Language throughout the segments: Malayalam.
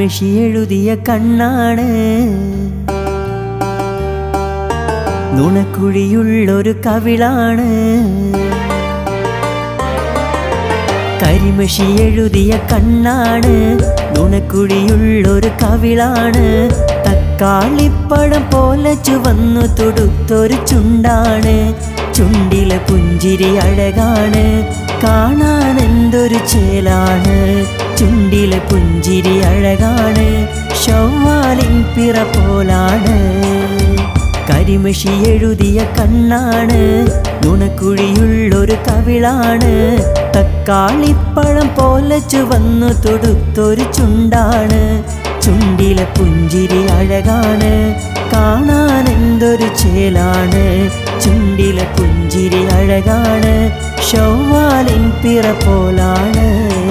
കരിമഷി എഴുതിയ കണ്ണാണ് നുണക്കുഴിയുള്ളൊരു കവിളാണ് കരിമഷി എഴുതിയ കണ്ണാണ് നുണക്കുഴിയുള്ളൊരു കവിളാണ് തക്കാളിപ്പഴം പോലെ ചുവന്നു തൊടുത്തൊരു ചുണ്ടാണ് ചുണ്ടിലെ പുഞ്ചിരി അഴകാണ് കാണാൻ എന്തൊരു ചേലാണ് ചുണ്ടിലെ പുഞ്ചിരി അഴകാണ് ഷവ്വാലിൻ പിറ പോലാണ് കരിമഷി എഴുതിയ കണ്ണാണ് നുണക്കുഴിയുള്ളൊരു കവിളാണ് തക്കാളിപ്പഴം പോലെ ചുവന്നു തൊടുത്തൊരു ചുണ്ടാണ് ചുണ്ടിലെ പുഞ്ചിരി അഴകാണ് കാണാൻ എന്തൊരു ചേലാണ് ചുണ്ടിലെ പുഞ്ചിരി അഴകാണ് ഷവ്വാലിൻ പിറ പോലാണ്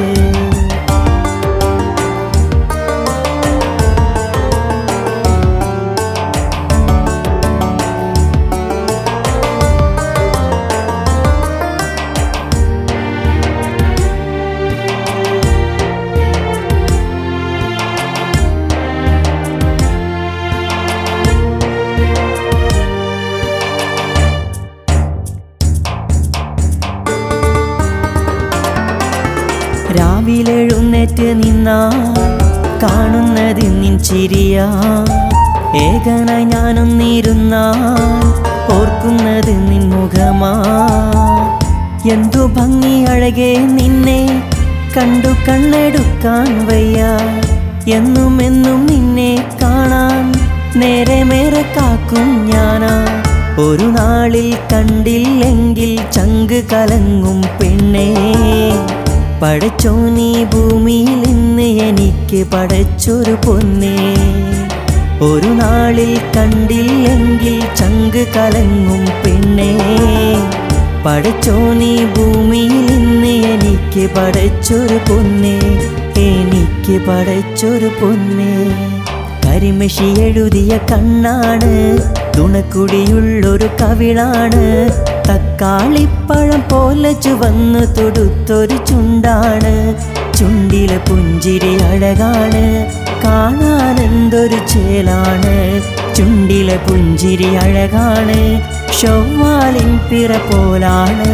രാവിലെഴുന്നേറ്റ് നിന്നാ കാണുന്നത് നിൻ ചിരിയാ ഏകനായി ഞാനൊന്നിരുന്നാൽ ഓർക്കുന്നത് നിൻ മുഖമാ എന്തു ഭംഗി അഴകെ നിന്നെ കണ്ടു കണ്ണെടുക്കാൻ വയ്യ എന്നും എന്നും നിന്നെ കാണാൻ നേരെ മേരെ കാക്കും ഞാനാ ഒരു നാളിൽ കണ്ടില്ലെങ്കിൽ ചങ്ക് കലങ്ങും പെണ്ണേ പടച്ചോ നീ ഭൂമിയിൽ ഇന്ന് എനിക്ക് പടച്ചൊരു പൊന്നേ ഒരു നാളിൽ കണ്ടില്ലെങ്കിൽ ചങ്ക് കലങ്ങും പെണ്ണേ പടച്ചോ നീ ഭൂമിയിൽ ഇന്ന് എനിക്ക് പടച്ചൊരു പൊന്നേ എനിക്ക് പടച്ചൊരു പൊന്നേ കരിമഷി എഴുതിയ കണ്ണാണ് തുണക്കുടിയുള്ളൊരു കവിളാണ് തക്കാളിപ്പഴം പോലെ ചുവന്നു തൊടുത്തൊരു ചുണ്ടാണ് ചുണ്ടിലെ പുഞ്ചിരി അഴകാണ് കാണാൻ എന്തൊരു ചേലാണ് ചുണ്ടിലെ പുഞ്ചിരി അഴകാണ് ഷവ്വാലിൻ പിറ പോലാണ്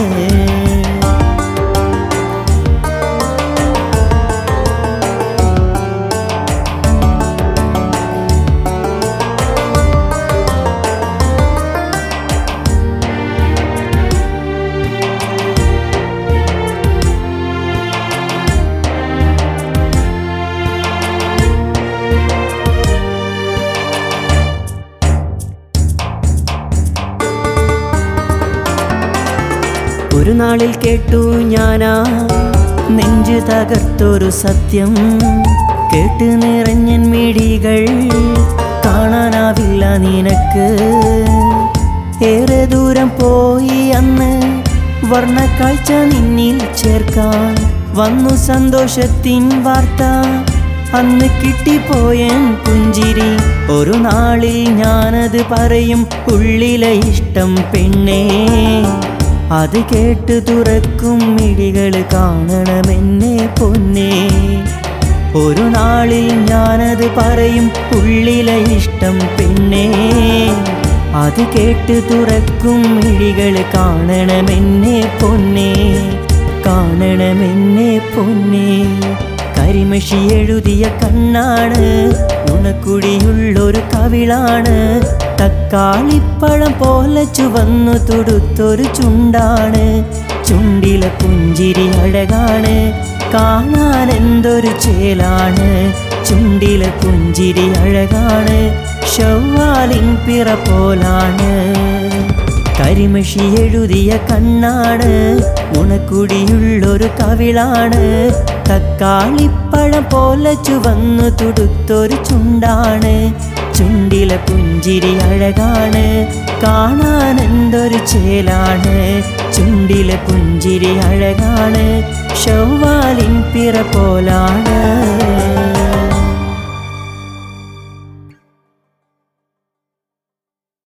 ഒരു നാളിൽ കേട്ടു ഞാനാ നെഞ്ചു തകർത്തൊരു സത്യം കേട്ട് നിറഞ്ഞൻ മിഴികൾ കാണാനാവില്ല നിനക്ക് ഏറെ ദൂരം പോയി അന്ന് വർണ്ണക്കാഴ്ച നിന്നിൽ ചേർക്കാൻ വന്നു സന്തോഷത്തിൻ വാർത്ത അന്ന് കിട്ടിപ്പോയൻ പുഞ്ചിരി ഒരു നാളിൽ ഞാനത് പറയും ഉള്ളിലെ ഇഷ്ടം പെണ്ണേ അത് കേട്ട് തുറക്കും മിഴികൾ കാണണമെന്നെ പൊന്നേ ഒരു നാളിൽ ഞാനത് പറയും ഉള്ളിലെ ഇഷ്ടം പെണ്ണേ അത് കേട്ട് തുറക്കും മിഴികൾ കാണണമെന്നെ പൊന്നേ കാണണമെന്നെ പൊന്നേ കരിമഷി എഴുതിയ കണ്ണാണ് നുണക്കുടിയുള്ളൊരു കവിളാണ് തക്കാളിപ്പഴം പോലെ ചുവന്നു തൊടുത്തൊരു ചുണ്ടാണ് ചുണ്ടിലെ പുഞ്ചിരി അഴകാണ് കാണാൻ എന്തൊരു ചേലാണ് ചുണ്ടിലെ പുഞ്ചിരി അഴകാണ് ഷവ്വാലിൻ പിറ പോലാണ് കരിമഷി എഴുതിയ കണ്ണാണ് ഉണക്കുടിയുള്ളൊരു കവിളാണ് തക്കാളിപ്പഴം പോലെ ചുവന്നു തുടുത്തൊരു ചുണ്ടാണ് ചുണ്ടിലെ പുഞ്ചിരി അഴകാണ് കാണാൻ എന്തൊരു ചേലാണ് ചുണ്ടിലെ പുഞ്ചിരി അഴകാണ് ഷവ്വാലിൻ പിറ പോലാണ്